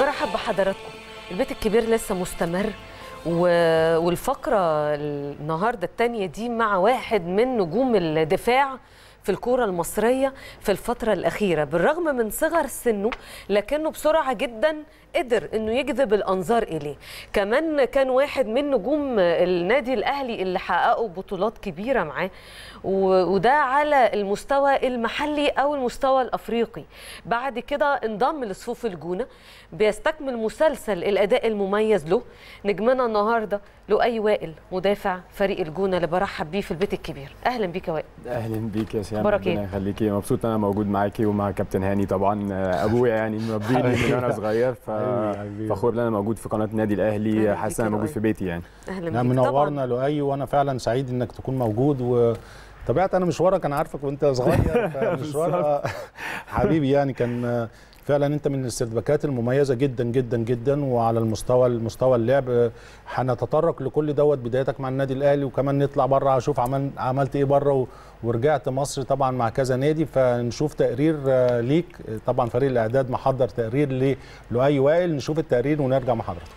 برحب بحضراتكم البيت الكبير لسه مستمر و... والفقرة النهاردة التانية دي مع واحد من نجوم الدفاع في الكورة المصرية في الفترة الأخيرة بالرغم من صغر سنه لكنه بسرعة جدا قدر انه يجذب الانظار اليه كمان كان واحد من نجوم النادي الاهلي اللي حققوا بطولات كبيره معاه وده على المستوى المحلي او المستوى الافريقي بعد كده انضم لصفوف الجونه بيستكمل مسلسل الاداء المميز له نجمنا النهارده لؤي وائل مدافع فريق الجونه اللي برحب بيه في البيت الكبير اهلا بيك يا وائل اهلا بيك يا سيام أخبارك إيه؟ ربنا يخليكي مبسوط انا موجود معاكي ومع كابتن هاني طبعا ابويا يعني مربيني من وانا صغير ففخور ان انا موجود في قناه النادي أهلا الاهلي بيك حاسس يا ان انا موجود لؤي. في بيتي يعني اهلا نعم بيك منورنا لؤي وانا فعلا سعيد انك تكون موجود و طبيعة انا مشوارك انا عارفك وانت صغير فمشوار حبيبي يعني كان فعلا انت من الاسترباكات المميزه جدا جدا جدا وعلى المستوى المستوى اللعب هنتطرق لكل دوت بدايتك مع النادي الاهلي وكمان نطلع بره اشوف عمل عملت ايه بره و- ورجعت مصر طبعا مع كذا نادي فنشوف تقرير آه، ليك طبعا فريق الاعداد محضر تقرير لؤي وائل نشوف التقرير ونرجع مع حضرتك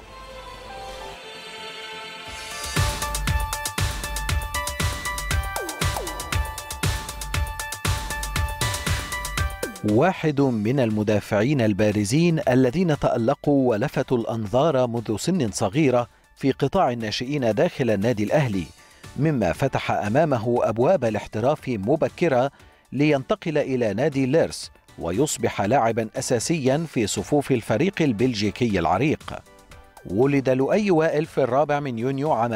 واحد من المدافعين البارزين الذين تألقوا ولفتوا الأنظار منذ سن صغيرة في قطاع الناشئين داخل النادي الأهلي مما فتح أمامه أبواب الاحتراف مبكرة لينتقل إلى نادي ليرس ويصبح لاعبا أساسيا في صفوف الفريق البلجيكي العريق ولد لؤي وائل في الرابع من يونيو عام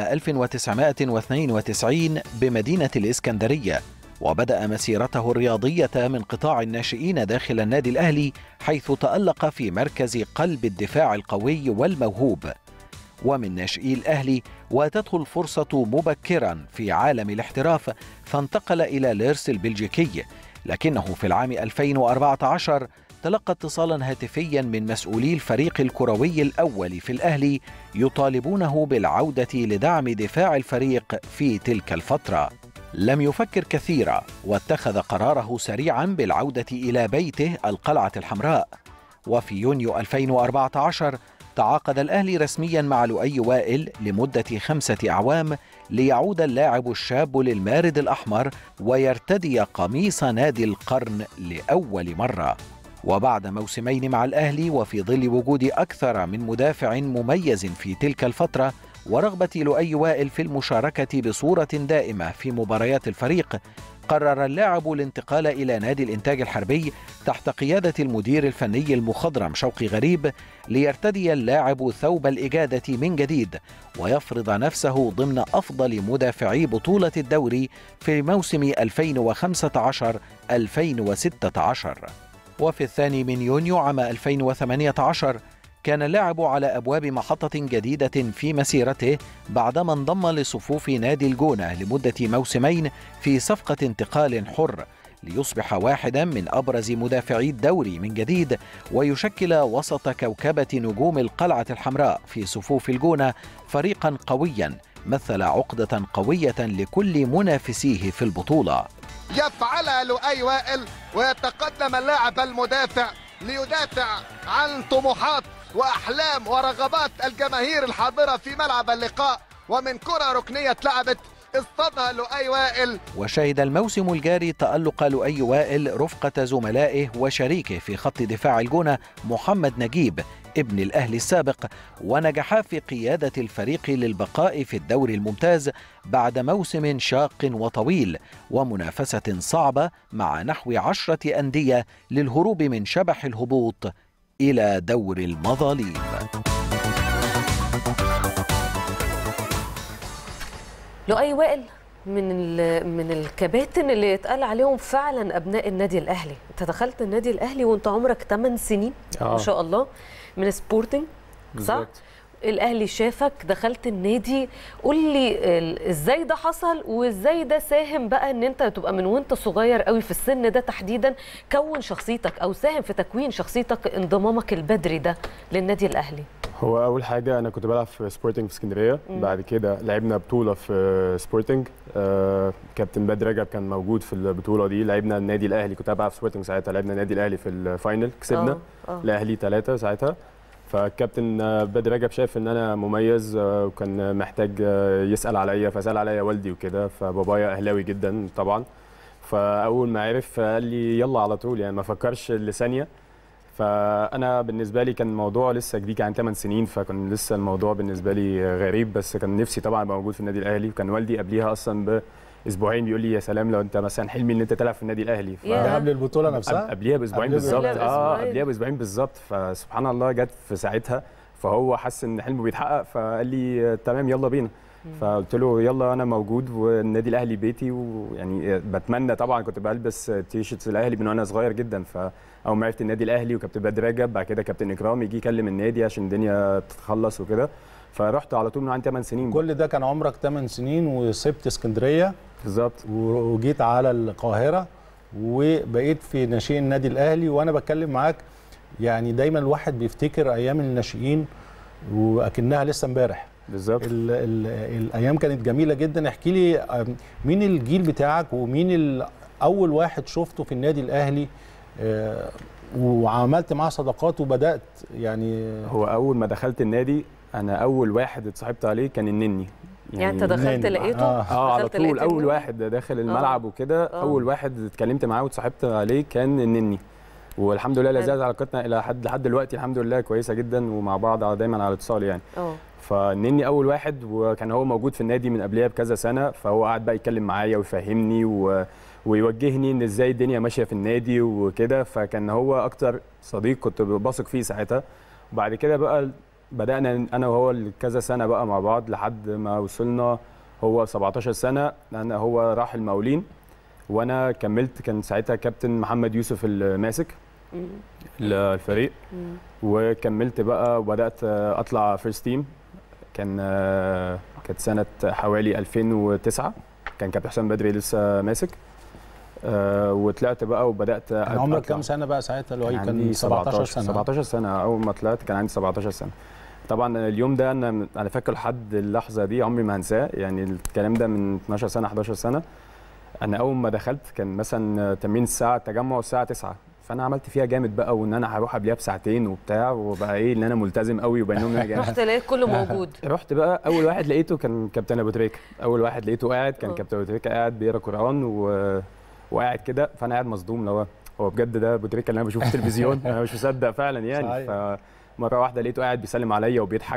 1992 بمدينة الإسكندرية وبدأ مسيرته الرياضية من قطاع الناشئين داخل النادي الأهلي حيث تألق في مركز قلب الدفاع القوي والموهوب ومن ناشئي الأهلي واتته الفرصة مبكرا في عالم الاحتراف فانتقل إلى ليرس البلجيكي لكنه في العام 2014 تلقى اتصالا هاتفيا من مسؤولي الفريق الكروي الأول في الأهلي يطالبونه بالعودة لدعم دفاع الفريق في تلك الفترة لم يفكر كثيرا واتخذ قراره سريعا بالعودة إلى بيته القلعة الحمراء وفي يونيو 2014 تعاقد الأهلي رسميا مع لؤي وائل لمدة خمسة أعوام ليعود اللاعب الشاب للمارد الأحمر ويرتدي قميص نادي القرن لأول مرة وبعد موسمين مع الأهلي وفي ظل وجود أكثر من مدافع مميز في تلك الفترة ورغبة لؤي وائل في المشاركة بصورة دائمة في مباريات الفريق قرر اللاعب الانتقال إلى نادي الإنتاج الحربي تحت قيادة المدير الفني المخضرم شوقي غريب ليرتدي اللاعب ثوب الإجادة من جديد ويفرض نفسه ضمن أفضل مدافعي بطولة الدوري في موسم 2015-2016 وفي الثاني من يونيو عام 2018 كان اللاعب على أبواب محطة جديدة في مسيرته بعدما انضم لصفوف نادي الجونة لمدة موسمين في صفقة انتقال حر ليصبح واحدا من أبرز مدافعي الدوري من جديد ويشكل وسط كوكبة نجوم القلعة الحمراء في صفوف الجونة فريقا قويا مثل عقدة قوية لكل منافسيه في البطولة يفعلها لؤي وائل ويتقدم اللاعب المدافع ليدافع عن طموحات واحلام ورغبات الجماهير الحاضره في ملعب اللقاء ومن كره ركنيه اتلعبت اصطادها لؤي وائل وشهد الموسم الجاري تألق لؤي وائل رفقة زملائه وشريكه في خط دفاع الجونة محمد نجيب ابن الأهلي السابق ونجحا في قيادة الفريق للبقاء في الدوري الممتاز بعد موسم شاق وطويل ومنافسة صعبة مع نحو عشرة أندية للهروب من شبح الهبوط إلى دور المظاليم لؤي وائل من ال- من الكباتن اللي يتقال عليهم فعلا ابناء النادي الاهلي انت دخلت النادي الاهلي وانت عمرك 8 سنين ما آه. شاء الله من سبورتنج صح بالظبط. الاهلي شافك دخلت النادي قول لي ال- ازاي ده حصل وازاي ده ساهم بقى ان انت تبقى من وانت صغير قوي في السن ده تحديدا كون شخصيتك او ساهم في تكوين شخصيتك انضمامك البدري ده للنادي الاهلي هو اول حاجه انا كنت بلعب في سبورتنج في اسكندريه بعد كده لعبنا بطوله في سبورتنج آه كابتن بدر رجب كان موجود في البطوله دي لعبنا النادي الاهلي كنت بلعب في سبورتنج ساعتها لعبنا النادي الاهلي في الفاينل كسبنا آه، آه. الاهلي ثلاثه ساعتها فالكابتن آه، بدر رجب شاف ان انا مميز آه، وكان محتاج آه، يسال عليا فسال عليا والدي وكده فبابايا اهلاوي جدا طبعا فاول ما عرف قال لي يلا على طول يعني ما فكرش لثانيه فانا بالنسبه لي كان الموضوع لسه جديد كان 8 سنين فكان لسه الموضوع بالنسبه لي غريب بس كان نفسي طبعا ابقى موجود في النادي الاهلي وكان والدي قبليها اصلا باسبوعين بيقول لي يا سلام لو انت مثلا حلمي ان انت تلعب في النادي الاهلي ف... يا. ده قبل البطوله قبل- نفسها قبليها باسبوعين قبلها بالظبط بأسبوعين. اه قبليها باسبوعين بالظبط فسبحان الله جت في ساعتها فهو حس ان حلمه بيتحقق فقال لي آه، تمام يلا بينا فقلت له يلا انا موجود والنادي الاهلي بيتي ويعني بتمنى طبعا كنت بلبس تيشيرتس الاهلي من وانا صغير جدا فاول ما عرفت النادي الاهلي وكابتن بدر رجب بعد كده كابتن اكرام يجي يكلم النادي عشان الدنيا تتخلص وكده فرحت على طول من عندي 8 سنين كل ده كان عمرك 8 سنين وسبت اسكندريه بالظبط وجيت على القاهره وبقيت في ناشئين النادي الاهلي وانا بتكلم معاك يعني دايما الواحد بيفتكر ايام الناشئين واكنها لسه امبارح بالظبط ال ال الايام كانت جميله جدا احكي لي أم، مين الجيل بتاعك ومين ال- اول واحد شفته في النادي الاهلي آه، وعملت معاه صداقات وبدات يعني هو اول ما دخلت النادي انا اول واحد اتصاحبت عليه كان النني يعني انت دخلت ناني. لقيته آه. اه على دخلت طول لقيت اول النني؟ واحد داخل الملعب وكده آه. اول واحد اتكلمت معاه وتصاحبت عليه كان النني والحمد لله لا حلو. زالت علاقتنا الى حد لحد دلوقتي الحمد لله كويسه جدا ومع بعض دايما على اتصال يعني اه فالنني اول واحد وكان هو موجود في النادي من قبلها بكذا سنه فهو قعد بقى يتكلم معايا ويفهمني و... ويوجهني ان ازاي الدنيا ماشيه في النادي وكده فكان هو اكتر صديق كنت بثق فيه ساعتها وبعد كده بقى بدانا انا وهو كذا سنه بقى مع بعض لحد ما وصلنا هو 17 سنه انا هو راح المقاولين وانا كملت كان ساعتها كابتن محمد يوسف الماسك مم. الفريق مم. وكملت بقى وبدات اطلع فيرست تيم كان كانت سنه حوالي 2009 كان كابتن حسام بدري لسه ماسك آه، وطلعت بقى وبدات كان عمرك أطلع. كام سنه بقى ساعتها اللي هو كان كان عندي 17 سنه 17 سنه اول ما طلعت كان عندي 17 سنه طبعا اليوم ده انا انا فاكر لحد اللحظه دي عمري ما هنساه يعني الكلام ده من 12 سنه 11 سنه انا اول ما دخلت كان مثلا تمرين الساعه التجمع الساعه 9 فانا عملت فيها جامد بقى وان انا هروح قبلها بساعتين وبتاع وبقى ايه ان انا ملتزم قوي وبين ان انا جامد رحت لقيت كله موجود رحت بقى اول واحد لقيته كان كابتن ابو تريكه اول واحد لقيته قاعد كان آه. كابتن ابو تريكه قاعد بيقرا قران و... وقاعد كده فانا قاعد مصدوم لو هو بجد ده ابو تريكه اللي انا بشوفه في التلفزيون انا مش مصدق فعلا يعني صحيح. فمره واحده لقيته قاعد بيسلم عليا وبيضحك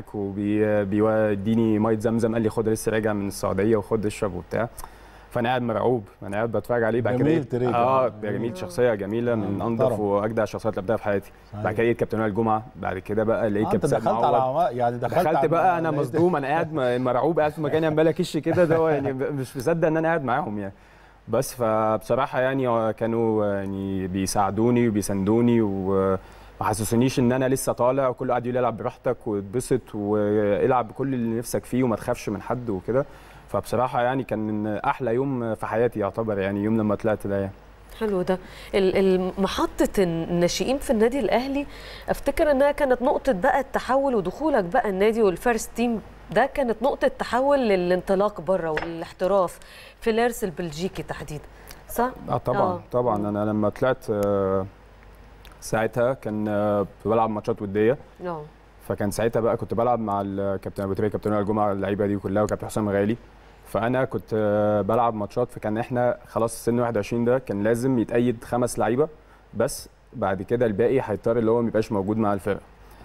وبيديني ميه زمزم قال لي خد لسه راجع من السعوديه وخد اشرب وبتاع فانا قاعد مرعوب انا قاعد بتفرج عليه بعد كده جميل لقيت- تريكة. اه جميل شخصيه جميله من آه، انظف محترم. واجدع الشخصيات اللي قابلتها في حياتي صحيح. بعد كده لقيت كابتن وائل جمعه بعد كده بقى لقيت آه، انت كابتن سيد دخلت على معوض عما- يعني دخلت, دخلت على- بقى انا لقيت- مصدوم انا قاعد م- مرعوب قاعد في مكاني عمال اكش كده ده هو يعني ب- مش مصدق ان انا قاعد معاهم يعني بس فبصراحه يعني هو كانوا يعني بيساعدوني وبيساندوني وما حسسونيش ان انا لسه طالع وكله قاعد يقول لي العب براحتك واتبسط والعب بكل اللي نفسك فيه وما تخافش من حد وكده فبصراحه يعني كان من احلى يوم في حياتي يعتبر يعني يوم لما طلعت ده يعني حلو ده ال- ال- محطة الناشئين في النادي الأهلي أفتكر إنها كانت نقطة بقى التحول ودخولك بقى النادي والفيرست تيم ده كانت نقطة تحول للانطلاق بره والاحتراف في لارس البلجيكي تحديدا صح؟ اه طبعا آه. آه. طبعا انا لما طلعت آه، ساعتها كان آه، بلعب ماتشات وديه اه فكان ساعتها بقى كنت بلعب مع الكابتن ابو تريكه كابتن وائل الجمعه اللعيبه دي كلها وكابتن حسام غالي فانا كنت آه، بلعب ماتشات فكان احنا خلاص سن 21 ده كان لازم يتأيد خمس لعيبه بس بعد كده الباقي هيضطر اللي هو ما يبقاش موجود مع الفرقه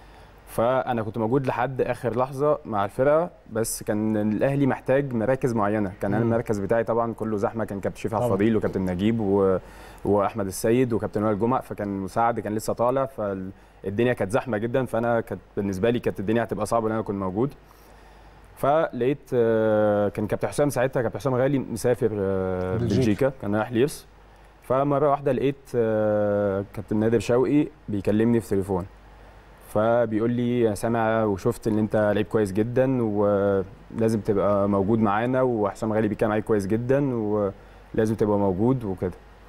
فانا كنت موجود لحد اخر لحظه مع الفرقه بس كان الاهلي محتاج مراكز معينه كان انا مم. المركز بتاعي طبعا كله زحمه كان كابتن شريف عبد طبعا. الفضيل وكابتن نجيب و... واحمد السيد وكابتن وائل جمعه فكان مساعد كان لسه طالع فالدنيا كانت زحمه جدا فانا كانت بالنسبه لي كانت الدنيا هتبقى صعبه ان انا اكون موجود فلقيت آه، كان كابتن حسام ساعتها كابتن حسام غالي مسافر آه، بلجيكا. بلجيكا كان رايح ليرس فمره واحده لقيت آه، كابتن نادر شوقي بيكلمني في تليفون فبيقول لي انا سامع وشفت ان انت لعيب كويس جدا ولازم تبقى موجود معانا وحسام غالي بيتكلم عليك كويس جدا ولازم تبقى موجود وكده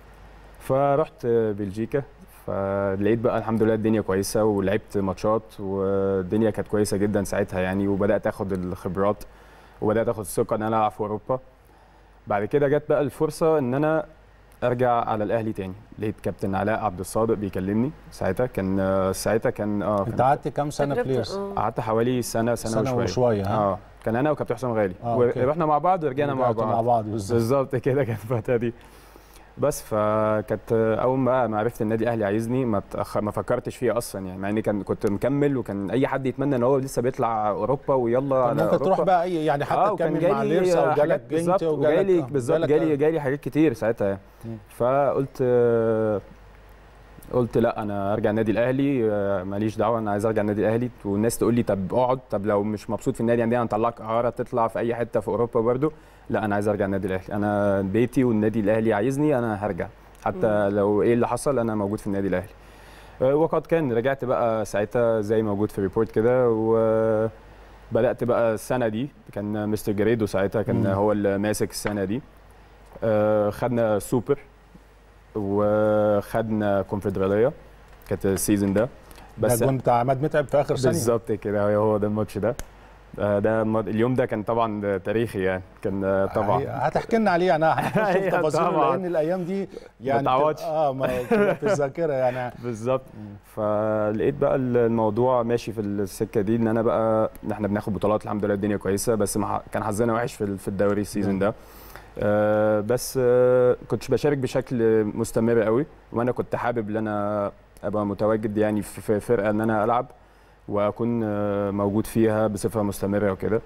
فرحت بلجيكا فلقيت بقى الحمد لله الدنيا كويسه ولعبت ماتشات والدنيا كانت كويسه جدا ساعتها يعني وبدات اخد الخبرات وبدات اخد الثقه ان انا العب في اوروبا بعد كده جت بقى الفرصه ان انا ارجع على الاهلي تاني لقيت كابتن علاء عبد الصادق بيكلمني ساعتها كان آه، ساعتها كان اه انت كان- قعدت كام سنه تجربة- بلايرز آه. قعدت حوالي سنه سنه, سنة وشويه وشوية، ها؟ اه كان انا وكابتن حسام غالي آه، أوكي. ورحنا مع بعض ورجعنا مع رجعتوا بعض مع بعض بالظبط بالظبط كده كانت الفتره دي بس فكانت اول ما ما عرفت النادي الاهلي عايزني ما تأخ... ما فكرتش فيها اصلا يعني مع اني كان كنت مكمل وكان اي حد يتمنى ان هو لسه بيطلع اوروبا ويلا طب على ممكن تروح أوروبا. بقى اي يعني حتى اه وكان تكمل مع جالي ليرس او حاجات جالك بالظبط جنت وجالي وجالك بالظبط جالك- جالي جالي حاجات كتير ساعتها مم. فقلت آه، قلت لا انا ارجع النادي الاهلي آه، ماليش دعوه انا عايز ارجع النادي الاهلي والناس تقول لي طب اقعد طب لو مش مبسوط في النادي عندنا هنطلعك اعاره تطلع في اي حته في اوروبا برده لا انا عايز ارجع النادي الاهلي انا بيتي والنادي الاهلي عايزني انا هرجع حتى لو ايه اللي حصل انا موجود في النادي الاهلي آه، وقد كان رجعت بقى ساعتها زي موجود في ريبورت كده وبدات بقى السنه دي كان مستر جريدو ساعتها كان مم. هو اللي ماسك السنه دي آه، خدنا سوبر وخدنا كونفدراليه كانت السيزون ده بس بس الجون بتاع عماد متعب في اخر ثانيه بالظبط كده هو ده الماتش ده آه، ده الم- اليوم ده كان طبعا ده تاريخي يعني كان آه، طبعا هتحكي لنا عليه انا هنخش في أيوة تفاصيله طبعا. لان الايام دي يعني بتبقى- تعوضش. اه ما بتبقى في الذاكره يعني بالظبط فلقيت بقى الموضوع ماشي في السكه دي ان انا بقى ان احنا بناخد بطولات الحمد لله الدنيا كويسه بس مع كان حظنا وحش في ال- في الدوري السيزون ده آه بس آه كنتش بشارك بشكل مستمر قوي وانا كنت حابب ان انا ابقى متواجد يعني في في فرقه ان انا العب واكون آه موجود فيها بصفه مستمره وكده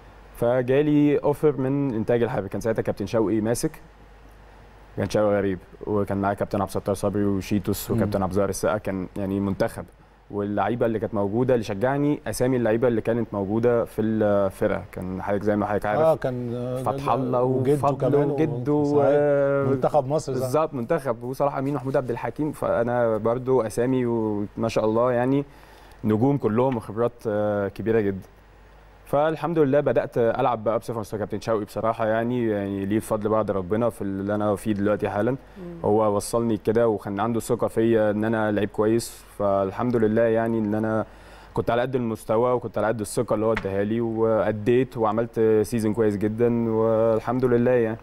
فجالي اوفر من انتاج الحربي كان ساعتها كابتن شوقي ماسك كان شوقي غريب وكان معاه كابتن عبد الستار صبري وشيتوس مم. وكابتن عبد الظاهر السقا كان يعني منتخب واللعيبه اللي كانت موجوده اللي شجعني اسامي اللعيبه اللي كانت موجوده في الفرقه كان حضرتك زي ما حضرتك عارف اه كان آه، فتح الله وجده وفضل كمان وجده صحيح. و- منتخب مصر صح. بالظبط منتخب وصلاح امين ومحمود عبد الحكيم فانا برضو اسامي وما شاء الله يعني نجوم كلهم وخبرات آه، كبيره جدا فالحمد لله بدات العب بقى بصفه مستوى كابتن شوقي بصراحه يعني يعني ليه الفضل بعد ربنا في اللي انا فيه دلوقتي حالا هو وصلني كده وكان عنده ثقه فيا ان انا لعيب كويس فالحمد لله يعني ان انا كنت على قد المستوى وكنت على قد الثقه اللي هو اداها لي واديت وعملت سيزون كويس جدا والحمد لله يعني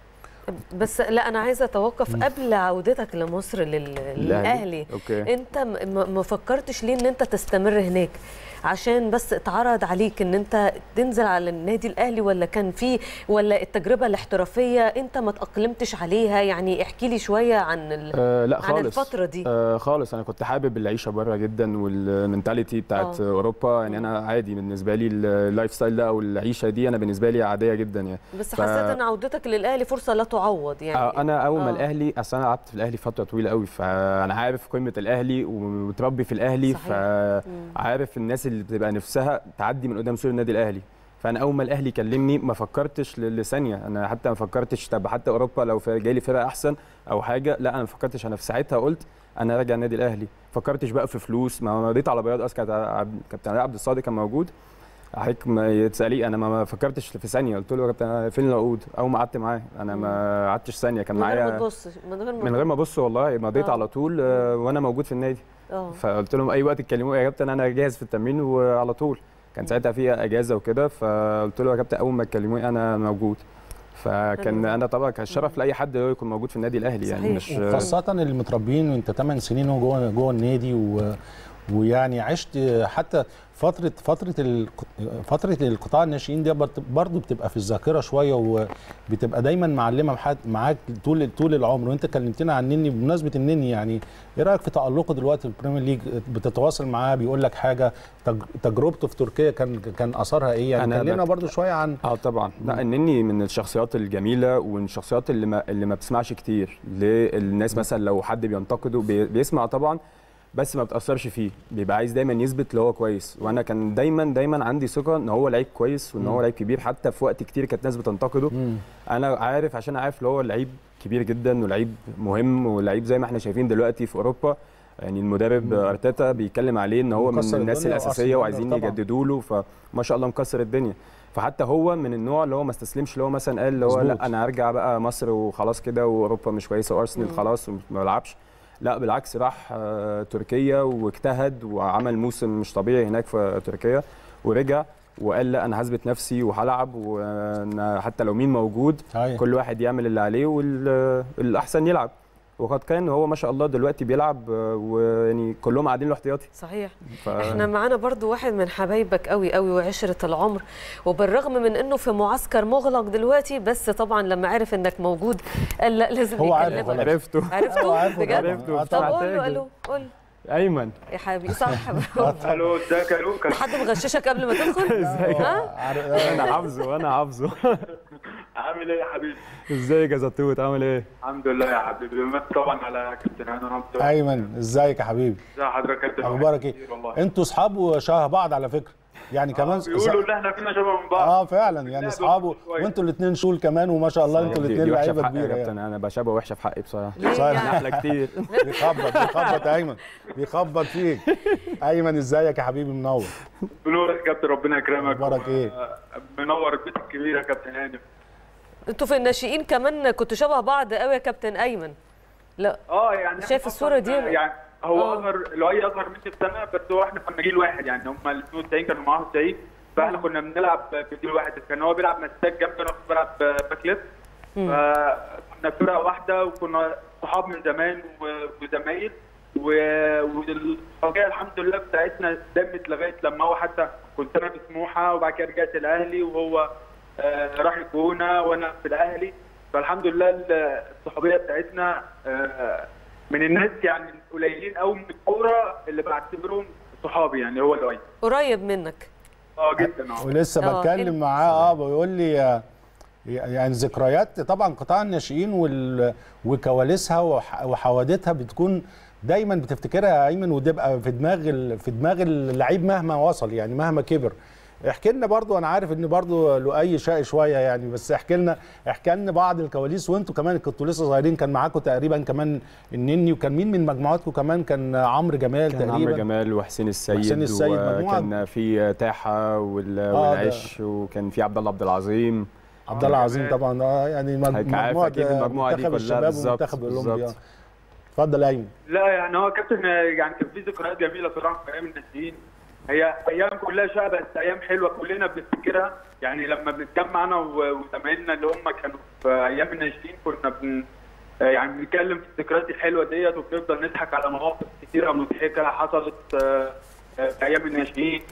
بس لا انا عايزه اتوقف قبل عودتك لمصر لل- للاهلي اوكي انت م- م- ما فكرتش ليه ان انت تستمر هناك عشان بس اتعرض عليك ان انت تنزل على النادي الاهلي ولا كان في ولا التجربه الاحترافيه انت ما تاقلمتش عليها يعني احكي لي شويه عن ال... آه لا عن خالص الفتره دي آه خالص انا كنت حابب العيشه بره جدا والمنتاليتي بتاعت آه. اوروبا يعني انا عادي بالنسبه لي اللايف ستايل ده او العيشه دي انا بالنسبه لي عاديه جدا يعني بس ف- حسيت ان عودتك للاهلي فرصه لا تعوض يعني آه انا اول ما آه. الاهلي اصل انا قعدت في الاهلي فتره طويله قوي فانا عارف قيمه الاهلي ومتربي في الاهلي صحيح. فعارف الناس اللي بتبقى نفسها تعدي من قدام سور النادي الاهلي فانا اول ما الاهلي كلمني ما فكرتش ل- لثانيه انا حتى ما فكرتش طب حتى اوروبا لو في- جاي لي فرقه احسن او حاجه لا انا ما فكرتش انا في ساعتها قلت انا راجع النادي الاهلي فكرتش بقى في فلوس ما مضيت على بياض اصلا كانت عبد- كابتن علاء عبد الصادق كان موجود حضرتك ما تساليه انا ما ما فكرتش في ثانيه قلت له يا كابتن أنا فين العقود اول ما قعدت معاه انا ما قعدتش ثانيه كان من غير ما معايا تبص من غير ما من غير ما ابص والله مضيت آه. على طول آه، وانا موجود في النادي اه فقلت لهم اي وقت تكلموا يا كابتن انا جاهز في التمرين وعلى طول كان ساعتها فيها اجازه وكده فقلت له يا كابتن اول ما تكلموني انا موجود فكان حلو. انا طبعا كان شرف لاي حد هو يكون موجود في النادي الاهلي يعني صحيح. مش وخاصة اللي متربيين وانت 8 سنين جوه جوه النادي و ويعني عشت حتى فترة فترة ال- فترة القطاع الناشئين دي برضه- برضه بتبقى في الذاكرة شوية وبتبقى دايما معلمة محد- معاك طول طول العمر وانت كلمتنا عن النني بمناسبة النني يعني ايه رأيك في تألقه دلوقتي في البريمير ليج بتتواصل معاه بيقول لك حاجة تج- تجربته في تركيا كان كان أثرها ايه يعني أنا كلمنا بك- برضه شوية عن اه طبعا لا انني من الشخصيات الجميله ومن الشخصيات اللي ما اللي ما بتسمعش كتير للناس مثلا لو حد بينتقده بي- بيسمع طبعا بس ما بتاثرش فيه بيبقى عايز دايما يثبت اللي هو كويس وانا كان دايما دايما عندي ثقه ان هو لعيب كويس وان هو لعيب كبير حتى في وقت كتير كانت ناس بتنتقده مم. انا عارف عشان عارف اللي هو لعيب كبير جدا ولعيب مهم ولعيب زي ما احنا شايفين دلوقتي في اوروبا يعني المدرب ارتيتا بيتكلم عليه ان هو من مكسر الناس الدنيا الاساسيه وأرسنال وعايزين طبعاً. يجددوا له فما شاء الله مكسر الدنيا فحتى هو من النوع اللي هو ما استسلمش اللي هو مثلا قال اللي هو مظبوط. لا انا هرجع بقى مصر وخلاص كده واوروبا مش كويسه وارسنال خلاص وما بلعبش لا بالعكس راح آه، تركيا واجتهد وعمل موسم مش طبيعي هناك في تركيا ورجع وقال لا انا هثبت نفسي وهلعب وانا حتى لو مين موجود أيوة. كل واحد يعمل اللي عليه والاحسن يلعب وقد كان هو ما شاء الله دلوقتي بيلعب آه، ويعني كلهم قاعدين له احتياطي صحيح ف... احنا معانا برضو واحد من حبايبك قوي قوي وعشرة العمر وبالرغم من انه في معسكر مغلق دلوقتي بس طبعا لما عرف انك موجود قال لا لازم هو عارف يكلمك. خلاص. عرفته هو عرفته عارفه بجد طبعاً. عرفته. آه، طب طبعاً. قول له قول قول ايمن يا حبيبي صح الو ازيك يا لوكا حد مغششك قبل ما تدخل ها عارف- انا حافظه انا حافظه عامل ايه يا حبيبي ازيك يا زتوت عامل ايه الحمد لله يا حبيبي بمسك طبعا على كابتن هاني رمزي ايمن ازيك يا حبيبي ازي حضرتك يا كابتن اخبارك ايه كتير والله انتوا اصحاب وشبه بعض على فكره يعني كمان بيقولوا ان احنا فينا شبه من بعض اه فعلا يعني لعبة اصحابه شوية. وانتوا الاثنين شول كمان وما شاء الله انتوا دي- الاثنين دي وحشة لعيبه في حقي يا كبيره كابتن يعني انا بشابه وحشه في حقي بصراحه ليه صحيح. يعني؟ احلى كتير بيخبط بيخبط يا ايمن بيخبط فيك ايمن ازيك يا حبيبي منور بنورك يا كابتن ربنا يكرمك أخبارك إيه؟ و- منور البيت الكبير يا كابتن هاني انتوا في الناشئين كمان كنتوا شبه بعض قوي يا كابتن ايمن لا اه يعني شايف إحنا الصورة أصلاً دي؟ يعني هو آه. اصغر لؤي اصغر مني بسنه بس هو احنا كنا جيل واحد يعني هم ال 92 كانوا معاهم 90 فاحنا كنا بنلعب في جيل واحد كان هو بيلعب مساك جنبي وانا كنت بلعب باك ليفت فكنا فرقه واحده وكنا صحاب من زمان و- وزمايل و- والحاجه الحمد لله بتاعتنا دمت لغايه لما هو حتى كنت انا في سموحه وبعد كده رجعت الاهلي وهو آه، راح الجونه وانا في الاهلي فالحمد لله الصحوبيه بتاعتنا آه، من الناس يعني قليلين قوي من الكوره اللي بعتبرهم صحابي يعني هو لؤي قريب منك اه جدا اه ولسه آه، بتكلم إيه؟ معاه اه بيقول لي آه، يعني ذكريات طبعا قطاع الناشئين وال- وكواليسها وح- وحوادثها بتكون دايما بتفتكرها يا ايمن وتبقى في دماغ ال- في دماغ اللعيب مهما وصل يعني مهما كبر احكي لنا برضو انا عارف ان برضو لؤي شقي شويه يعني بس احكي لنا احكي لنا بعض الكواليس وانتوا كمان كنتوا لسه صغيرين كان معاكم تقريبا كمان النني وكان مين من مجموعاتكم كمان كان عمرو جمال كان عمرو تقريبا جمال وحسين السيد وحسين السيد، مجموعة- وكان في تاحه وال- ده- والعش وكان في عبد الله عبد العظيم عبد الله العظيم طبعا اه يعني هيك عارف مجموعه أكيد المجموعة دي منتخب كلها الشباب بالظبط، ومنتخب الاولمبي بالظبط. آه. اتفضل يا ايمن لا يعني هو كابتن يعني كان في ذكريات جميله صراحه في ايام الناشئين هي ايام كلها شقه بس ايام حلوه كلنا بنفتكرها يعني لما بنتجمع انا و- وزمايلنا اللي هم كانوا في ايام الناشئين كنا بن يعني بنتكلم في الذكريات الحلوه ديت وبنفضل نضحك على مواقف كتيره مضحكه حصلت آه، آه، في ايام الناشئين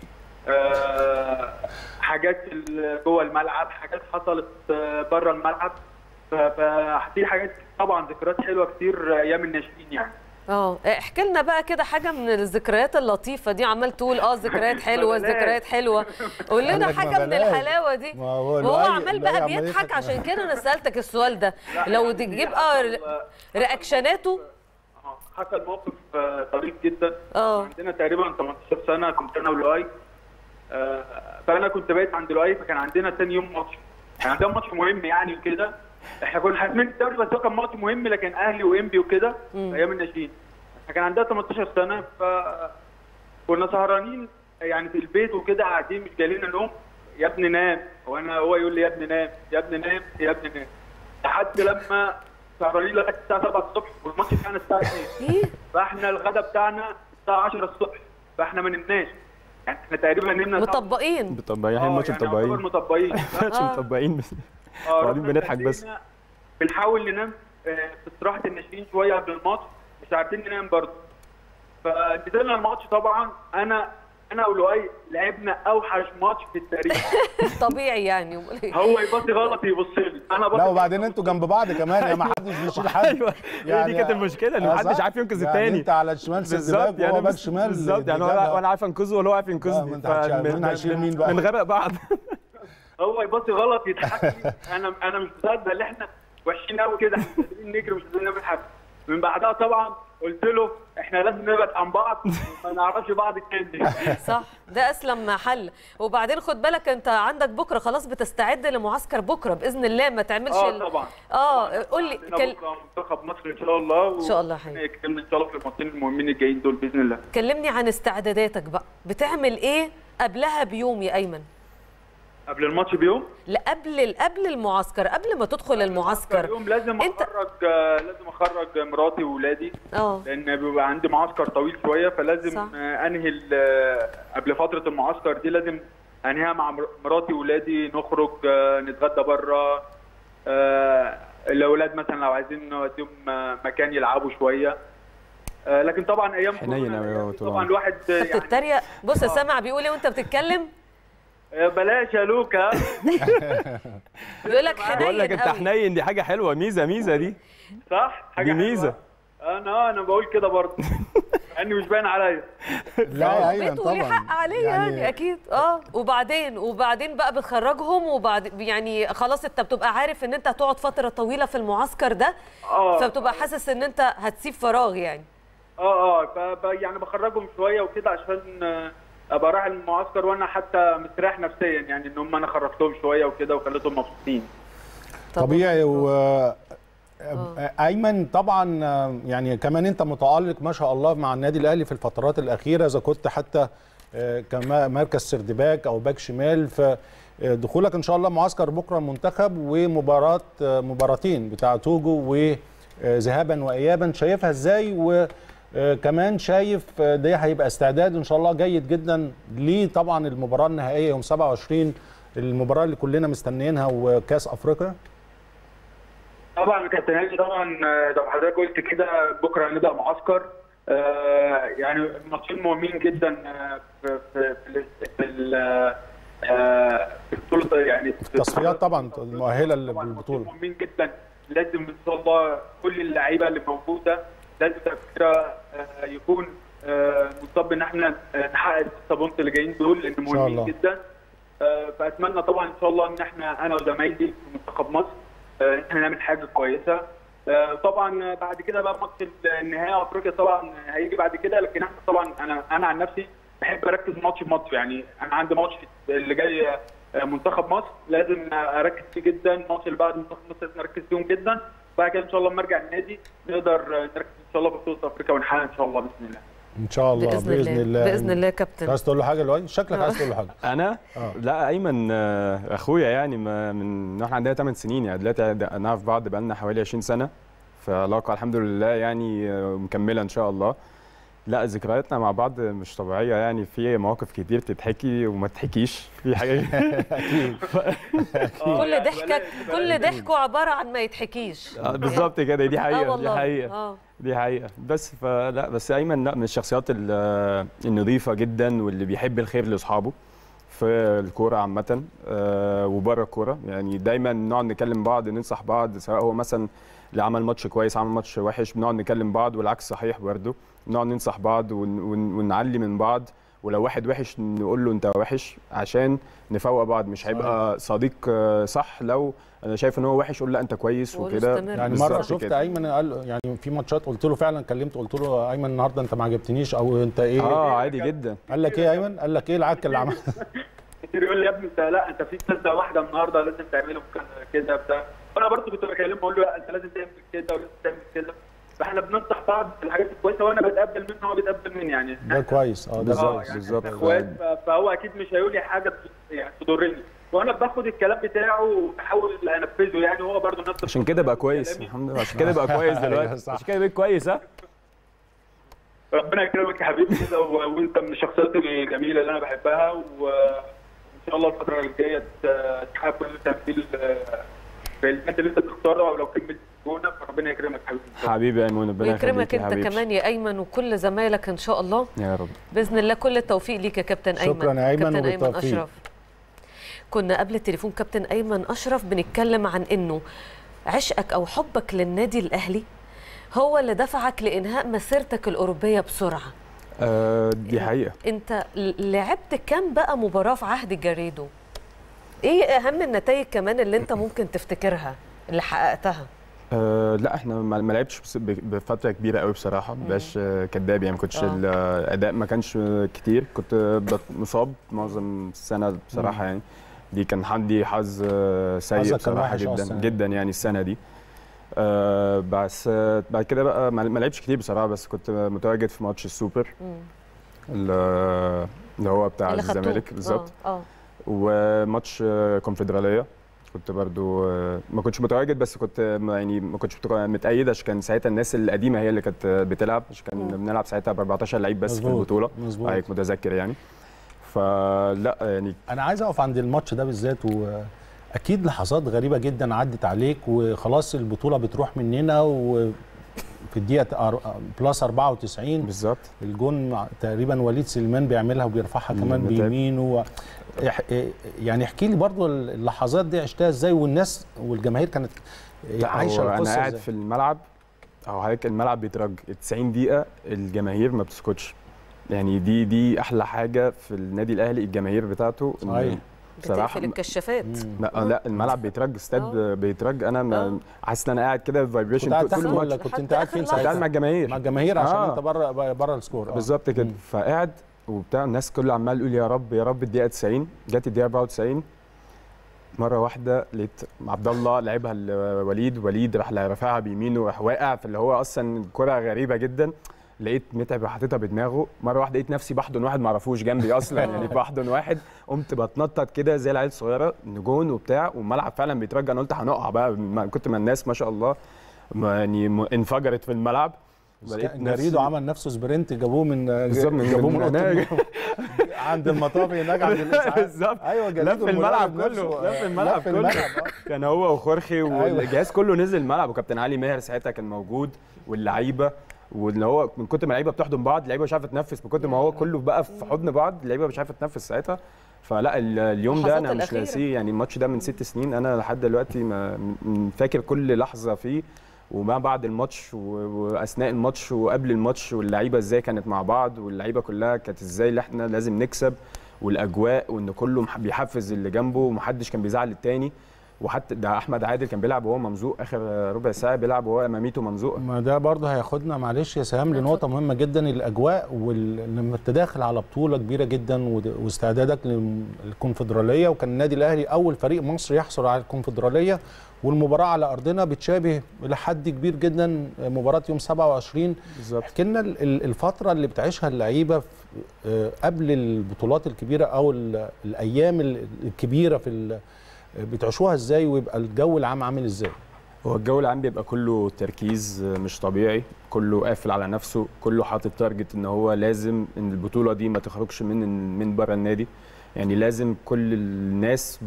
آه، حاجات ال- جوه الملعب حاجات حصلت بره الملعب ف- فدي حاجات طبعا ذكريات حلوه كتير ايام الناشئين يعني اه احكي لنا بقى كده حاجه من الذكريات اللطيفه دي عمال تقول اه ذكريات حلوه بلاش. ذكريات حلوه قول لنا قال لك ما حاجه من بلاش. الحلاوه دي ما هو وهو لؤي- عمال لؤي بقى عمال بيضحك يضحك. عشان كده انا سالتك السؤال ده لو تجيب اه رياكشناته آه، حصل موقف آه، طريف جدا اه عندنا تقريبا 18 سنه كنت انا ولؤي آه، فانا كنت بايت عند لؤي فكان عندنا ثاني يوم ماتش كان عندنا ماتش مهم يعني وكده احنا كنا حاسمين الدوري بس هو كان ماتش مهم لكن اهلي وانبي وكده في ايام الناشئين فكان عندها 18 سنه ف كنا سهرانين يعني في البيت وكده قاعدين مش جايين نوم يا ابني نام وانا هو يقول لي يا ابني نام يا ابني نام يا ابني نام لحد لما سهرانين لغايه الساعه 7 الصبح والماتش بتاعنا الساعه 2 ايه فاحنا الغدا بتاعنا الساعه 10 الصبح فاحنا ما نمناش يعني احنا تقريبا نمنا الساعة- مطبقين مطبقين آه، الماتش يعني يعتبر مطبقين مطبقين ماتش مطبقين بس اه قاعدين رحنا بنضحك بس. اتغدينا، بنحاول ننام آه، في استراحه الناشئين شويه قبل الماتش مش عارفين ننام برضه فنزلنا الماتش طبعا انا انا ولؤي لعبنا اوحش ماتش في التاريخ طبيعي يعني أمال إيه؟ هو يبصي غلط يبص لي انا بصي لا وبعدين انتوا جنب بعض كمان يا ما حدش بيشيل حد ايوه هي دي كانت المشكله ان آه، محدش صح؟ عارف ينقذ يعني التاني انت على الشمال سد بالظبط باك وهو يعني باك بس- شمال بالظبط يعني دي ولا جابها. ولا عارف انقذه ولا هو عارف آه، ما ينقذني انت هتشيل- فمن- مين هيشيل مين من- بقى؟ من غباء بعض هو يبصي غلط يضحك لي انا انا مش مصدق ان احنا وحشين قوي كده احنا مش قادرين نجري مش قادرين نعمل حاجه من بعدها طبعا قلت له احنا لازم نبعد عن بعض ما نعرفش بعض تاني صح ده اسلم حل وبعدين خد بالك انت عندك بكره خلاص بتستعد لمعسكر بكره باذن الله ما تعملش اه ال- طبعا اه قول لي عندنا كل... بكره منتخب مصر ان شاء الله إن شاء الله يا حبيبي. يكرمنا ان شاء الله في الماتشين المهمين الجايين دول باذن الله كلمني عن استعداداتك بقى بتعمل ايه قبلها بيوم يا ايمن قبل الماتش بيوم لا قبل قبل المعسكر قبل ما تدخل المعسكر يوم لازم انت- اخرج آه، لازم اخرج مراتي واولادي اه لان بيبقى عندي معسكر طويل شويه فلازم صح. آه، انهي ال- آه، قبل فتره المعسكر دي لازم انهيها مع مر- مراتي واولادي نخرج آه، نتغدى بره آه، الاولاد مثلا لو عايزين نوديهم آه، مكان يلعبوا شويه آه، لكن طبعا ايام حنين كورونا أوي هو دي طول طبعا عمره. الواحد آه، انت يعني بتتريق بص سامع بيقول ايه وانت بتتكلم آه، بلاش يا لوكا بيقول لك حنين بقول لك انت قوي. حنين دي حاجه حلوه ميزه ميزه دي صح حاجه دي حلوة. ميزة. انا انا بقول كده برضه مع اني مش باين عليا لا يا ايمن بيته ليه طبعا حق عليه يعني, اكيد اه وبعدين وبعدين بقى بتخرجهم وبعد يعني خلاص انت بتبقى عارف ان انت هتقعد فتره طويله في المعسكر ده اه فبتبقى حاسس ان انت هتسيب فراغ يعني اه اه فب- يعني بخرجهم شويه وكده عشان آه، ابقى رايح المعسكر وانا حتى مستريح نفسيا يعني ان هم انا خرجتهم شويه وكده وخليتهم مبسوطين طبعاً. طبيعي و ايمن طبعا آه، يعني كمان انت متالق ما شاء الله مع النادي الاهلي في الفترات الاخيره اذا كنت حتى آه، كمركز سردباك او باك شمال فدخولك ان شاء الله معسكر بكره المنتخب ومباراه آه، مباراتين بتاع توجو وذهابا وايابا شايفها ازاي وكمان شايف آه، ده هيبقى استعداد ان شاء الله جيد جدا لطبعا المباراه النهائيه يوم 27 المباراه اللي كلنا مستنيينها وكاس افريقيا طبعا كابتن هاني طبعا آه، زي ما حضرتك قلت كده بكره هنبدا معسكر آه، يعني ماتشين مهمين جدا آه، في في في في ال- آه، في البطوله يعني في التصفيات طبعا المؤهله طبعاً للبطوله ماتشين مهمين جدا لازم ان شاء الله كل اللعيبه اللي موجوده لازم تفكيرها آه، يكون آه، منصب ان احنا آه، نحقق الستة بونت اللي جايين دول لان الله. مهمين جدا آه، فاتمنى طبعا ان شاء الله ان احنا انا وزمايلي في منتخب مصر آه، ان احنا نعمل حاجه كويسه آه، طبعا بعد كده بقى ماتش النهائي افريقيا طبعا هيجي بعد كده لكن احنا طبعا انا انا عن نفسي بحب اركز ماتش بماتش يعني انا عندي ماتش اللي جاي آه، منتخب مصر لازم اركز فيه جدا الماتش اللي بعد منتخب مصر لازم اركز فيهم جدا بعد كده ان شاء الله لما ارجع النادي نقدر آه، نركز ان شاء الله في بطوله افريقيا ونحقق ان شاء الله باذن الله ان شاء الله باذن, الله باذن الله يا كابتن عايز تقول له حاجه دلوقتي شكلك عايز تقول له حاجه انا آه. لا ايمن آه، اخويا يعني ما- من احنا عندنا 8 سنين يعني دلوقتي نعرف بعض بقالنا حوالي 20 سنه فعلاقه الحمد لله يعني آه، مكمله ان شاء الله لا ذكرياتنا مع بعض مش طبيعيه يعني في مواقف كتير تتحكي وما تتحكيش في حاجه آه، كل يعني ضحكك بلاش- كل بلاش- ضحكه عباره عن ما يتحكيش آه، بالظبط كده دي اه حقيقه دي والله حقيقه اه دي حقيقة بس فلا بس أيمن لا من الشخصيات ال- النظيفة جدا واللي بيحب الخير لأصحابه في الكورة عامة آه، وبره الكورة يعني دايما نقعد نكلم بعض ننصح بعض سواء هو مثلا اللي عمل ماتش كويس عمل ماتش وحش بنقعد نكلم بعض والعكس صحيح برضه نقعد ننصح بعض ون- ون- ونعلي من بعض ولو واحد وحش نقول له انت وحش عشان نفوق بعض مش هيبقى صديق آه، صح لو انا شايف ان هو وحش قول لا انت كويس وكده ونستمر. يعني مره بالظبط شفت كده. ايمن قال يعني في ماتشات قلت له فعلا كلمته قلت له ايمن النهارده انت ما عجبتنيش او انت ايه اه عادي جدا قال لك ايه يا ايمن قال لك ايه العك اللي عمل كتير يقول لي يا ابني انت لا انت في سده واحده النهارده لازم تعمله كده بتاع وانا برضه كنت بكلمه بقول له لا انت لازم تعمل كده ولازم تعمل كده فاحنا بننصح بعض في الحاجات الكويسه وانا بتقبل منه وهو بيتقبل مني يعني ده كويس اه ده بالظبط. اه كويس يعني بالظبط. احنا اخوات ف- فهو اكيد مش هيقول لي حاجه ت- يعني تضرني وانا باخد الكلام بتاعه وبحاول انفذه يعني هو برضه نفس عشان كده بقى كويس كلامي. الحمد لله عشان كده بقى كويس أيوة دلوقتي صح. عشان كده بقيت كويس ها ربنا يكرمك يا حبيبي كده و- وانت من الشخصيات الجميله اللي انا بحبها وان شاء الله الفتره الجايه ت- تحقق كل التمثيل آه، في الحته اللي انت بتختارها ولو كملت جونه فربنا يكرمك حبيبي حبيبي يا ايمن ربنا ويكرمك يخليك يا انت حبيبي. كمان يا ايمن وكل زمايلك ان شاء الله يا رب باذن الله كل التوفيق ليك يا كابتن ايمن شكراً يا أيمن كابتن ايمن وبالتوفيق. اشرف كنا قبل التليفون كابتن ايمن اشرف بنتكلم عن انه عشقك او حبك للنادي الاهلي هو اللي دفعك لانهاء مسيرتك الاوروبيه بسرعه آه دي حقيقه انت ل- لعبت كام بقى مباراه في عهد جاريدو ايه اهم النتائج كمان اللي انت ممكن تفتكرها اللي حققتها آه لا احنا ما ما لعبتش بس- ب- بفتره كبيره قوي بصراحه ما بقاش آه، كداب يعني ما كنتش آه. الاداء ما كانش آه، كتير كنت بت- مصاب معظم السنه بصراحه يعني دي كان عندي حظ آه، سيء حظك كان بصراحه وحش جدا أصلاً. جدا يعني السنه دي آه بس آه بعد كده بقى ما ما لعبتش كتير بصراحه بس كنت متواجد في ماتش السوبر مم. اللي اللي هو بتاع اللي خدتوه. الزمالك بالظبط اه اه وماتش آه، كونفدراليه كنت برضو آه، ما كنتش متواجد بس كنت آه، ما- يعني ما كنتش متق- متأيد عشان كان ساعتها الناس القديمه هي اللي كانت آه، بتلعب عشان كان مم. بنلعب ساعتها ب 14 لعيب بس في مظبوط، البطوله مظبوط هيك متذكر يعني فلا يعني انا عايز اقف عند الماتش ده بالذات واكيد لحظات غريبه جدا عدت عليك وخلاص البطوله بتروح مننا وفي الدقيقه أر- بلس 94 بالظبط الجون مع- تقريبا وليد سليمان بيعملها وبيرفعها مم، كمان متعب. بيمينه و... إح- إيه- يعني احكي لي برضو اللحظات دي عشتها ازاي والناس والجماهير كانت لا، عايشه هو انا القصه قاعد ازاي في الملعب او حضرتك الملعب بيترج 90 دقيقه الجماهير ما بتسكتش يعني دي دي احلى حاجه في النادي الاهلي الجماهير بتاعته إن صحيح. بتقفل الكشافات مم. لا لا الملعب بيترج استاد آه. بيترج انا آه. ما- حاسس ان انا قاعد كده كنت فايبريشن قاعد طول تحت الماتش ولا كنت حتى انت قاعد آخر فين لحظة. كنت قاعد مع ساعتها؟ الجماهير مع الجماهير عشان آه. انت بره بره السكور آه. بالظبط كده مم. فقاعد وبتاع الناس كلها عمال يقول يا رب يا رب الدقيقه 90 جت الدقيقه 94 مره واحده لقيت عبد الله لعبها لوليد وليد راح رافعها بيمينه راح واقع فاللي هو اصلا كره غريبه جدا لقيت متعب حاططها بدماغه مره واحده لقيت نفسي بحضن واحد ما اعرفوش جنبي اصلا يعني بحضن واحد قمت بتنطط كده زي العيال الصغيره نجون وبتاع والملعب فعلا بيترجى انا قلت هنقع بقى ما- كنت ما الناس ما شاء الله ما- يعني م- انفجرت في الملعب لقيت نفسي- جريدو عمل نفسه سبرنت جابوه من بالظبط، من- جابوه من من أوضة هناك. النوم. عند المطاف هناك عند الاسعاف بالظبط ايوه جريدو لف الملعب المدرب كله نفسه. لف الملعب لف كله الملعب، آه. كان هو وخورخي والجهاز كله نزل الملعب وكابتن علي ماهر ساعتها كان موجود واللعيبه واللي هو من كتر ما اللعيبه بتحضن بعض اللعيبه مش عارفه تنفس من كتر ما هو كله بقى في حضن بعض اللعيبه مش عارفه تنفس ساعتها فلا ال- اليوم ده اللحظات انا مش الأخيرة. ناسيه يعني الماتش ده من ست سنين انا لحد دلوقتي ما م- فاكر كل لحظه فيه وما بعد الماتش و- واثناء الماتش وقبل الماتش واللعيبه ازاي كانت مع بعض واللعيبه كلها كانت ازاي اللي احنا لازم نكسب والاجواء وان كله مح- بيحفز اللي جنبه ومحدش كان بيزعل التاني وحتى ده احمد عادل كان بيلعب وهو ممزوق اخر ربع ساعه بيلعب وهو اماميته ممزوقه ما ده برضه هياخدنا معلش يا سهام لنقطه مهمه جدا الاجواء ولما انت داخل على بطوله كبيره جدا ود- واستعدادك للكونفدراليه وكان النادي الاهلي اول فريق مصري يحصل على الكونفدراليه والمباراه على ارضنا بتشابه لحد كبير جدا مباراه يوم 27 بالظبط احكي لنا ال- ال- الفتره اللي بتعيشها اللعيبه في- آه، قبل البطولات الكبيره او ال- الايام ال- الكبيره في ال- بتعيشوها ازاي ويبقى الجو العام عامل ازاي هو الجو العام بيبقى كله تركيز مش طبيعي كله قافل على نفسه كله حاطط تارجت ان هو لازم ان البطوله دي ما تخرجش من من بره النادي يعني لازم كل الناس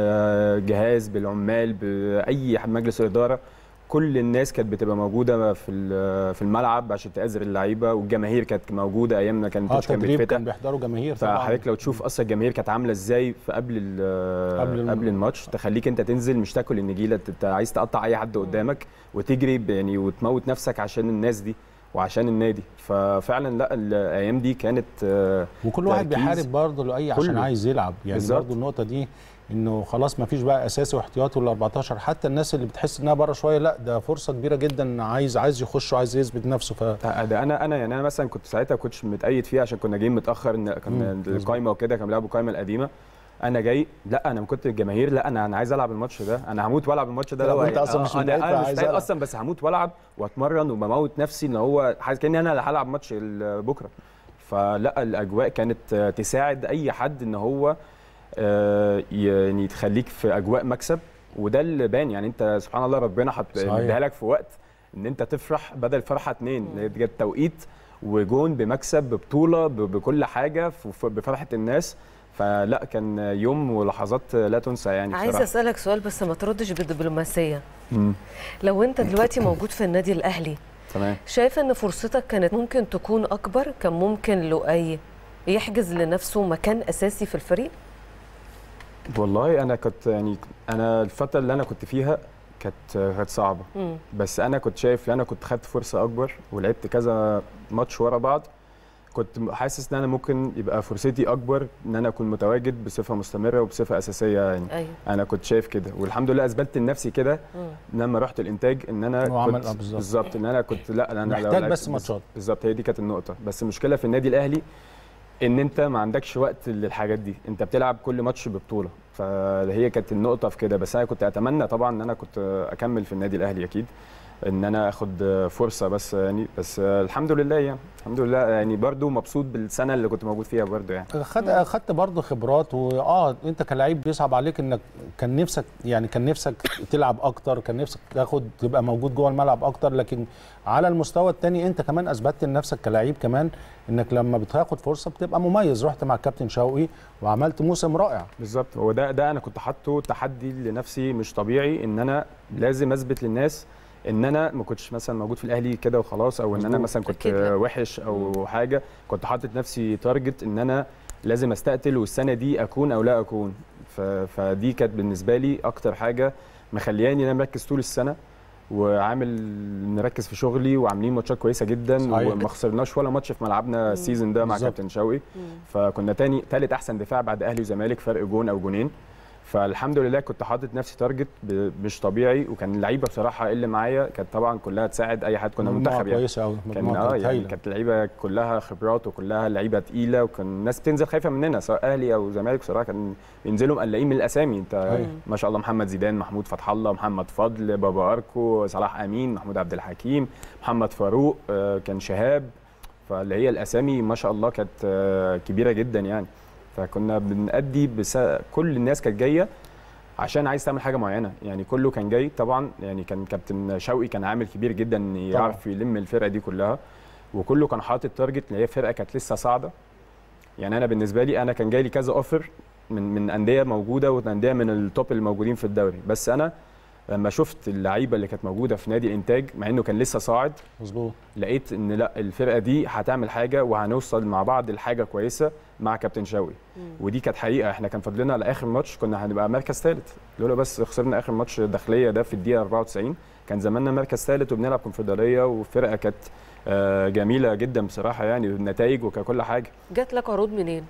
بالجهاز بالعمال باي مجلس اداره كل الناس كانت بتبقى موجوده في ال- في الملعب عشان تأزر اللعيبه والجماهير كانت موجوده ايام ما كان اه التوتش كان تدريب بيتفتح كان بيحضروا جماهير طبعا فحضرتك لو تشوف اصلا الجماهير كانت عامله ازاي في قبل ال- قبل الم- قبل الماتش تخليك انت تنزل مش تاكل النجيله انت عايز تقطع اي حد قدامك وتجري ب- يعني وتموت نفسك عشان الناس دي وعشان النادي ففعلا لا الايام دي كانت آه، وكل واحد تركيز. بيحارب برضه لاي عشان كله. عايز يلعب يعني بالظبط. برضه النقطه دي انه خلاص ما فيش بقى اساسي واحتياطي ولا 14 حتى الناس اللي بتحس انها بره شويه لا ده فرصه كبيره جدا عايز عايز يخش وعايز يثبت نفسه ف ده انا انا يعني انا مثلا كنت ساعتها كنتش متأيد فيه عشان كنا جايين متاخر ان كان مم، مظبوط. القايمه وكده كانوا بيلعبوا القايمه القديمه انا جاي لا انا من كنت الجماهير لا انا انا عايز العب الماتش ده انا هموت والعب الماتش ده طب لو أنت أصلاً مش آه، متأيد انا انا مش فعايز متأيد ألعب. اصلا بس هموت والعب واتمرن وبموت نفسي ان هو حاسس كاني انا اللي هلعب ماتش ال- بكره فلا الاجواء كانت آه، تساعد اي حد ان هو آه، يعني تخليك في اجواء مكسب وده اللي بان يعني انت سبحان الله ربنا حط صحيح. مديها لك في وقت ان انت تفرح بدل فرحه اتنين جت توقيت وجون بمكسب ببطوله ب- بكل حاجه ف- ف- بفرحه الناس فلا كان يوم ولحظات لا تنسى يعني عايزه بصراحه اسالك سؤال بس ما تردش بالدبلوماسيه مم. لو انت دلوقتي موجود في النادي الاهلي تمام شايف ان فرصتك كانت ممكن تكون اكبر كان ممكن لؤي يحجز لنفسه مكان اساسي في الفريق والله انا كنت يعني انا الفتره اللي انا كنت فيها كانت كانت صعبه مم. بس انا كنت شايف انا كنت خدت فرصه اكبر ولعبت كذا ماتش ورا بعض كنت حاسس ان انا ممكن يبقى فرصتي اكبر ان انا اكون متواجد بصفه مستمره وبصفه اساسيه يعني ايوه انا كنت شايف كده والحمد لله اثبتت لنفسي كده مم. لما رحت الانتاج ان انا إنه عمل- كنت آه بالظبط. بالظبط ان انا كنت لا انا لو محتاج لعبت- بس ماتشات. بالظبط هي دي كانت النقطه بس المشكله في النادي الاهلي ان انت ما عندكش وقت للحاجات دي انت بتلعب كل ماتش ببطوله فهي كانت النقطه في كده بس انا كنت اتمنى طبعا ان انا كنت اكمل في النادي الاهلي اكيد ان انا اخد فرصه بس يعني بس الحمد لله يعني الحمد لله يعني برضو مبسوط بالسنه اللي كنت موجود فيها برضو يعني خد خدت برضه خبرات واه انت كلاعب بيصعب عليك انك كان نفسك يعني كان نفسك تلعب اكتر كان نفسك تاخد تبقى موجود جوه الملعب اكتر لكن على المستوى الثاني انت كمان اثبتت لنفسك كلاعب كمان انك لما بتاخد فرصه بتبقى مميز رحت مع الكابتن شوقي وعملت موسم رائع بالظبط هو ده ده انا كنت حاطه تحدي لنفسي مش طبيعي ان انا لازم اثبت للناس ان انا ما كنتش مثلا موجود في الاهلي كده وخلاص او ان انا مظبوط. مثلا كنت أكيد لا. وحش او حاجه كنت حاطط نفسي تارجت ان انا لازم استقتل والسنه دي اكون او لا اكون ف... فدي كانت بالنسبه لي اكتر حاجه مخلياني ان انا مركز طول السنه وعامل نركز في شغلي وعاملين ماتشات كويسه جدا صحيح. وما خسرناش ولا ماتش في ملعبنا السيزون ده مع بالظبط. كابتن شوقي فكنا تاني تالت احسن دفاع بعد اهلي وزمالك فرق جون او جونين فالحمد لله كنت حاطط نفسي تارجت ب- مش طبيعي وكان اللعيبه بصراحه اللي معايا كانت طبعا كلها تساعد اي حد كنا مجموعة منتخب يعني كويسه قوي كان مجموعه اه كانت يعني هايله كانت اللعيبه كلها خبرات وكلها لعيبه تقيله وكان الناس بتنزل خايفه مننا سواء اهلي او زمالك بصراحه كان بينزلوا مقلقين من الاسامي انت أيوة. ما شاء الله محمد زيدان محمود فتح الله محمد فضل بابا اركو صلاح امين محمود عبد الحكيم محمد فاروق آه، كان شهاب فاللي هي الاسامي ما شاء الله كانت آه، كبيره جدا يعني فكنا بنأدي بس كل الناس كانت جايه عشان عايز تعمل حاجه معينه يعني كله كان جاي طبعا يعني كان كابتن شوقي كان عامل كبير جدا ان يعرف يلم الفرقه دي كلها وكله كان حاطط تارجت اللي هي فرقه كانت لسه صاعده يعني انا بالنسبه لي انا كان جاي لي كذا اوفر من من انديه موجوده وانديه من التوب اللي موجودين في الدوري بس انا لما شفت اللعيبه اللي كانت موجوده في نادي الانتاج مع انه كان لسه صاعد مظبوط لقيت ان لا الفرقه دي هتعمل حاجه وهنوصل مع بعض لحاجه كويسه مع كابتن شوقي ودي كانت حقيقه احنا كان فاضلنا لاخر ماتش كنا هنبقى مركز ثالث لولا بس خسرنا اخر ماتش داخليه ده في الدقيقه 94 كان زماننا مركز ثالث وبنلعب كونفدراليه والفرقه كانت آه، جميله جدا بصراحه يعني النتائج وككل حاجه جات لك عروض منين؟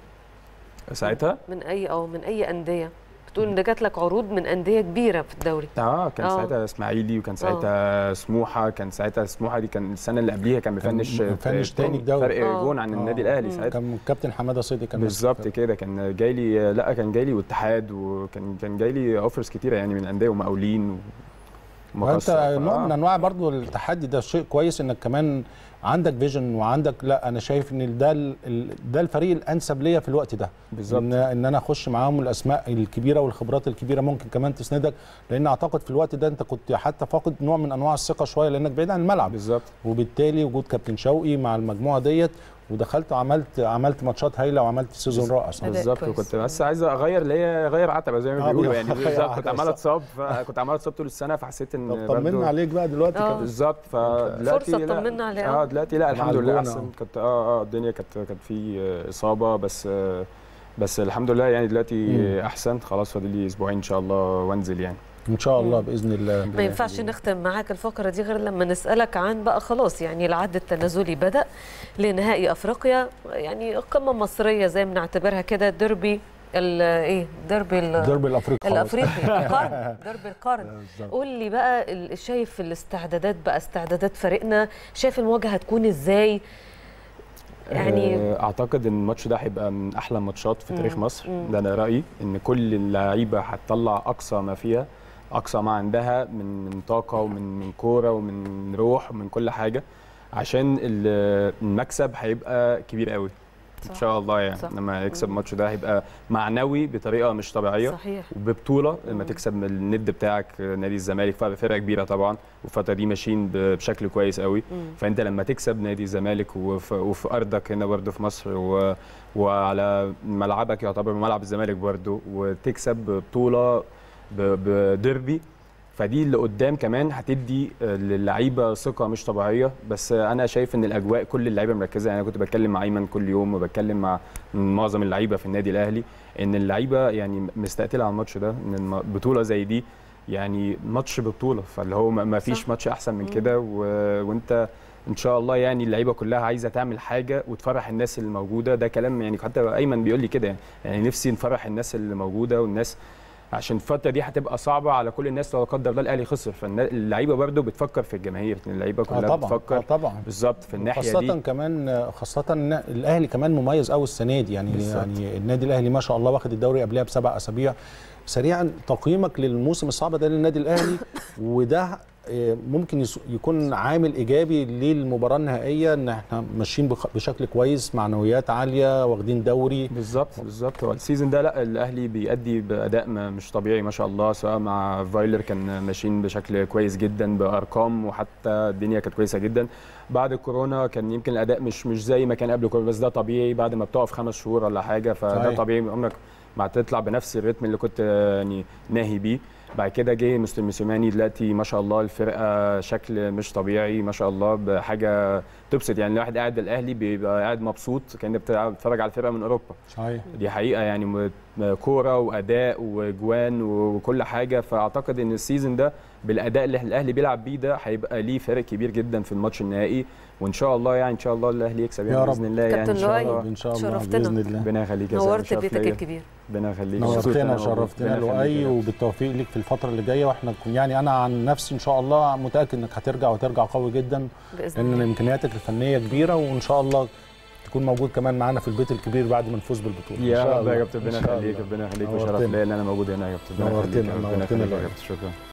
ساعتها من اي اه من اي انديه؟ بتقول ان جات لك عروض من انديه كبيره في الدوري اه كان آه. ساعتها اسماعيلي وكان ساعتها سموحه كان ساعتها سموحه دي كان السنه اللي قبليها كان مفنش مفنش تاني الدوري. فرق آه. جون عن آه. النادي الاهلي مم. ساعتها كان كابتن حماده صيدي كان بالظبط ماسك- كده كان جاي لي لا كان جاي لي واتحاد وكان كان جاي لي اوفرز كتيره يعني من انديه ومقاولين وانت ومقصة. نوع من فآه. انواع برضو التحدي ده شيء كويس انك كمان عندك فيجن وعندك لا انا شايف ان ده ال- ال- ده الفريق الانسب ليا في الوقت ده بالظبط. ان ان انا اخش معاهم الاسماء الكبيره والخبرات الكبيره ممكن كمان تسندك لان اعتقد في الوقت ده انت كنت حتى فاقد نوع من انواع الثقه شويه لانك بعيد عن الملعب بالظبط وبالتالي وجود كابتن شوقي مع المجموعه ديت ودخلت وعملت عملت ماتشات هايله وعملت سيزون رائع صراحة. أداء بالظبط كويس. وكنت بس عايز اغير اللي هي اغير عتبه زي ما آه، بيقولوا يعني أغير بالظبط كنت عتبة، عمال صح. اتصاب فكنت عمال اتصاب طول السنه فحسيت ان طب برضو- طمنا عليك بقى دلوقتي آه. كابتن بالظبط فدلوقتي فرصة لا. تطمنا عليها. اه دلوقتي لا مع الحمد لله الجونة، احسن آه. كنت اه اه الدنيا كانت كانت في آه، اصابه بس آه بس الحمد لله يعني دلوقتي مم. احسن خلاص فاضل لي اسبوعين ان شاء الله وانزل يعني ان شاء الله باذن الله ما ينفعش نختم معاك الفقرة دي غير لما نسألك عن بقى خلاص يعني العد التنازلي بدأ لنهائي أفريقيا يعني قمة مصرية زي ما نعتبرها كده ديربي ال- ايه ديربي ال- الدرب الافريقي خلاص. الافريقي القرن ديربي القرن بالظبط. قول لي بقى ال- شايف الاستعدادات بقى استعدادات فريقنا شايف المواجهة هتكون ازاي يعني آه، اعتقد ان الماتش ده هيبقى من احلى الماتشات في تاريخ مم. مصر مم. ده انا رايي ان كل اللعيبه هتطلع اقصى ما فيها اقصى ما عندها من من طاقه ومن من كوره ومن روح ومن كل حاجه عشان ال- المكسب هيبقى كبير قوي ان صح. شاء الله يعني صح. لما يكسب مم. الماتش ده هيبقى معنوي بطريقه مش طبيعيه صحيح وببطوله لما مم. تكسب الند بتاعك نادي الزمالك فرقه كبيره طبعا والفتره دي ماشيين ب- بشكل كويس قوي مم. فانت لما تكسب نادي الزمالك وفي, وفي ارضك هنا برضه في مصر و... وعلى ملعبك يعتبر ملعب الزمالك برضه وتكسب بطوله ب... بديربي فدي اللي قدام كمان هتدي للعيبه ثقه مش طبيعيه بس انا شايف ان الاجواء كل اللعيبه مركزه يعني انا كنت بتكلم مع ايمن كل يوم وبتكلم مع معظم اللعيبه في النادي الاهلي ان اللعيبه يعني مستقتله على الماتش ده ان الم- بطوله زي دي يعني ماتش ببطوله فاللي هو ما- ما فيش صح. ماتش احسن من مم. كده و... وانت ان شاء الله يعني اللعيبه كلها عايزه تعمل حاجه وتفرح الناس اللي موجوده ده كلام يعني حتى ايمن بيقول لي كده يعني. يعني نفسي نفرح الناس اللي موجوده والناس عشان الفتره دي هتبقى صعبه على كل الناس لو لا قدر الله الاهلي خسر فاللعيبه برضه بتفكر في الجماهير اللعيبه اه كلها طبعا بتفكر اه طبعا بالظبط في الناحيه خاصة دي كمان خاصة إن الاهلي كمان مميز قوي السنة دي يعني بالظبط. يعني النادي الاهلي ما شاء الله واخد الدوري قبلها بسبع اسابيع سريعا تقييمك للموسم الصعب ده للنادي الاهلي وده آه، ممكن يس- يكون عامل ايجابي للمباراه النهائيه ان احنا ماشيين بخ- بشكل كويس معنويات عاليه واخدين دوري بالظبط بالظبط هو السيزون ده لا الاهلي بيأدي باداء ما- مش طبيعي ما شاء الله سواء مع فايلر كان ماشيين بشكل كويس جدا بارقام وحتى الدنيا كانت كويسه جدا بعد الكورونا كان يمكن الاداء مش مش زي ما كان قبل الكورونا بس ده طبيعي بعد ما بتقف خمس شهور ولا حاجه فده صحيح. طبيعي عمرك ما هتطلع بنفس الريتم اللي كنت يعني ناهي بيه بعد كده جه مستر موسيماني دلوقتي ما شاء الله الفرقه شكل مش طبيعي ما شاء الله بحاجه تبسط يعني الواحد قاعد الاهلي بيبقى قاعد مبسوط كان بتتفرج على الفرقه من اوروبا صحيح دي حقيقه يعني م- كوره واداء وجوان وكل حاجه فاعتقد ان السيزون ده بالاداء اللي الاهلي بيلعب بيه ده هيبقى ليه فرق كبير جدا في الماتش النهائي وان شاء الله يعني ان شاء الله الاهلي يكسب يعني يا رب. باذن الله يعني كابتن ان شاء لؤي. الله ان شاء الله شرفتنا. باذن الله ربنا يخليك يا سلام، نورت شرف بيتك ليا. الكبير ربنا يخليك مبسوط نورتنا أنا والله. وشرفتنا ربنا يخليك لؤي يا رب. وبالتوفيق ليك في الفتره اللي جايه واحنا نكون- يعني انا عن نفسي ان شاء الله متاكد انك هترجع وترجع قوي جدا باذن لان الله امكانياتك الفنيه كبيره وان شاء الله تكون موجود كمان معانا في البيت الكبير بعد ما نفوز بالبطوله إن يا شاء رب الله. يا كابتن ربنا إن شاء يخليك الله. ربنا يخليك وشرف نورتنا. ليا ان انا موجود هنا يا كابتن ربنا نورتنا، يخليك ربنا نورتنا يخليك يا لؤي. كابتن شكرا